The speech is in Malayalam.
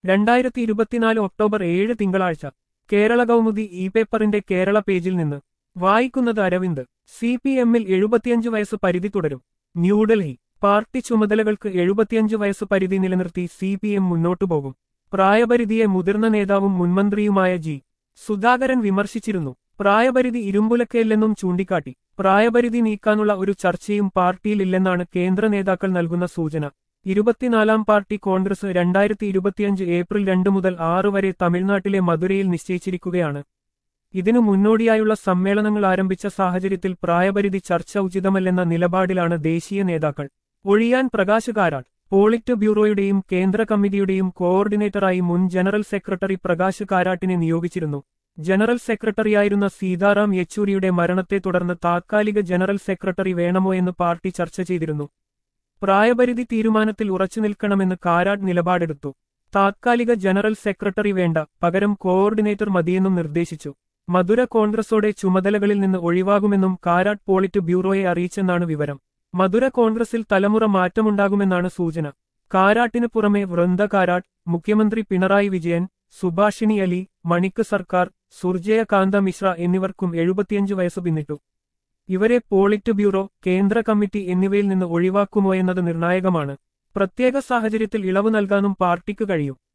രണ്ടായിരത്തി ഇരുപത്തിനാല് ഒക്ടോബർ ഏഴ് തിങ്കളാഴ്ച കേരള കൗമുദി ഇ പേപ്പറിന്റെ കേരള പേജിൽ നിന്ന് വായിക്കുന്നത് അരവിന്ദ് സി പി എമ്മിൽ എഴുപത്തിയഞ്ച് വയസ്സ് പരിധി തുടരും ന്യൂഡൽഹി പാർട്ടി ചുമതലകൾക്ക് എഴുപത്തിയഞ്ച് വയസ്സ് പരിധി നിലനിർത്തി സി പി എം മുന്നോട്ടു പോകും പ്രായപരിധിയെ മുതിർന്ന നേതാവും മുൻമന്ത്രിയുമായ ജി സുധാകരൻ വിമർശിച്ചിരുന്നു പ്രായപരിധി ഇരുമ്പുലക്കയില്ലെന്നും ചൂണ്ടിക്കാട്ടി പ്രായപരിധി നീക്കാനുള്ള ഒരു ചർച്ചയും പാർട്ടിയിലില്ലെന്നാണ് കേന്ദ്ര നേതാക്കൾ നൽകുന്ന സൂചന ഇരുപത്തിനാലാം പാർട്ടി കോൺഗ്രസ് രണ്ടായിരത്തി ഇരുപത്തിയഞ്ച് ഏപ്രിൽ രണ്ട് മുതൽ ആറ് വരെ തമിഴ്നാട്ടിലെ മധുരയിൽ നിശ്ചയിച്ചിരിക്കുകയാണ് ഇതിനു മുന്നോടിയായുള്ള സമ്മേളനങ്ങൾ ആരംഭിച്ച സാഹചര്യത്തിൽ പ്രായപരിധി ചർച്ച ഉചിതമല്ലെന്ന നിലപാടിലാണ് ദേശീയ നേതാക്കൾ ഒഴിയാൻ പ്രകാശ് കാരാട്ട് പോളിറ്റ് ബ്യൂറോയുടെയും കേന്ദ്ര കമ്മിറ്റിയുടെയും കോർഡിനേറ്ററായി മുൻ ജനറൽ സെക്രട്ടറി പ്രകാശ് കാരാട്ടിനെ നിയോഗിച്ചിരുന്നു ജനറൽ സെക്രട്ടറിയായിരുന്ന സീതാറാം യെച്ചൂരിയുടെ മരണത്തെ തുടർന്ന് താത്കാലിക ജനറൽ സെക്രട്ടറി വേണമോ എന്ന് പാർട്ടി ചർച്ച ചെയ്തിരുന്നു പ്രായപരിധി തീരുമാനത്തിൽ ഉറച്ചുനിൽക്കണമെന്ന് കാരാട്ട് നിലപാടെടുത്തു താത്കാലിക ജനറൽ സെക്രട്ടറി വേണ്ട പകരം കോർഡിനേറ്റർ മതിയെന്നും നിർദ്ദേശിച്ചു മധുര കോൺഗ്രസോടെ ചുമതലകളിൽ നിന്ന് ഒഴിവാകുമെന്നും കാരാട്ട് പോളിറ്റ് ബ്യൂറോയെ അറിയിച്ചെന്നാണ് വിവരം മധുര കോൺഗ്രസിൽ തലമുറ മാറ്റമുണ്ടാകുമെന്നാണ് സൂചന കാരാട്ടിനു പുറമെ വൃന്ദ കാരാട്ട് മുഖ്യമന്ത്രി പിണറായി വിജയൻ സുഭാഷിണി അലി മണിക്ക് സർക്കാർ സുർജയ കാന്ത മിശ്ര എന്നിവർക്കും എഴുപത്തിയഞ്ച് വയസ്സ് പിന്നിട്ടു ഇവരെ പോളിറ്റ് ബ്യൂറോ കേന്ദ്ര കമ്മിറ്റി എന്നിവയിൽ നിന്ന് ഒഴിവാക്കുമോ എന്നത് നിർണായകമാണ് പ്രത്യേക സാഹചര്യത്തിൽ ഇളവ് നൽകാനും പാർട്ടിക്ക് കഴിയും